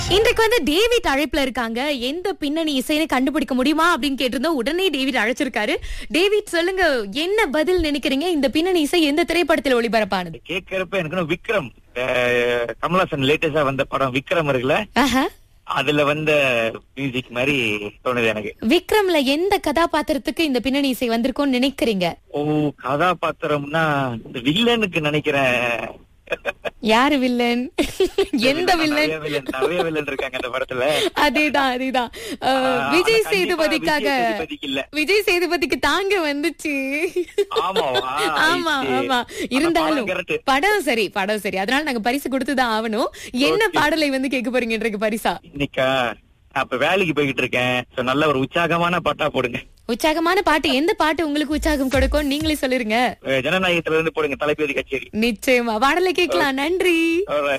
இன்றைக்கு வந்து டேவிட் அழைப்புல இருக்காங்க எந்த பின்னணி இசைன்னு கண்டுபிடிக்க முடியுமா அப்படின்னு கேட்டிருந்தோம் உடனே டேவிட் அழைச்சிருக்காரு டேவிட் சொல்லுங்க என்ன பதில் நினைக்கிறீங்க இந்த பின்னணி இசை எந்த திரைப்படத்தில் ஒளிபரப்பானது கேட்கறப்ப எனக்கு இன்னும் விக்ரம் அஹ், கமலஹாசன் லேட்டஸ்டா வந்த படம் விக்ரம் இருக்குல்ல ஆஹா. அதுல வந்த மியூசிக் மாதிரி தோணுது எனக்கு விக்ரம்ல எந்த கதாபாத்திரத்துக்கு இந்த பின்னணி இசை வந்திருக்கும்னு நினைக்கிறீங்க ஓ கதாபாத்திரம்னா இந்த வில்லனுக்கு நினைக்கிறேன் யாரு வில்லன் எந்த வில்லன் நிறைய வில்லன் நிறைய வில்லன் இருக்காங்க அந்த படத்துல அதேதான் அதேதான் அஹ், ஆஹ், விஜய் ஆனா கண்டிப்பா சேதுபதிக்காக விஜய் சேதுபதிக்கு இல்ல விஜய் சேதுபதிக்கு தாங்க வந்துச்சு ஆமாவா ஆமா ஐயே. ஆமா ஆனா இருந்தாலும் படம் correct. படம் சரி படம் சரி அதனால நாங்க பரிசு கொடுத்துதான் ஆகணும் என்ன பாடலை வந்து கேட்க போறீங்க இன்றைக்கு பரிசா இன்னைக்கா நான் இப்ப வேலைக்கு போய்கிட்டு இருக்கேன் So, நல்ல ஒரு உற்சாகமான பாட்டா போடுங்க உற்சாகமான பாட்டு எந்த பாட்டு உங்களுக்கு உற்சாகம் கொடுக்கும் நீங்களே சொல்லிருங்க அஹ், ஜனநாயகத்துல இருந்து போடுங்க தலைப்பேதி கச்சேரி நிச்சயமா பாடலை கேட்கலாம் நன்றி Alright.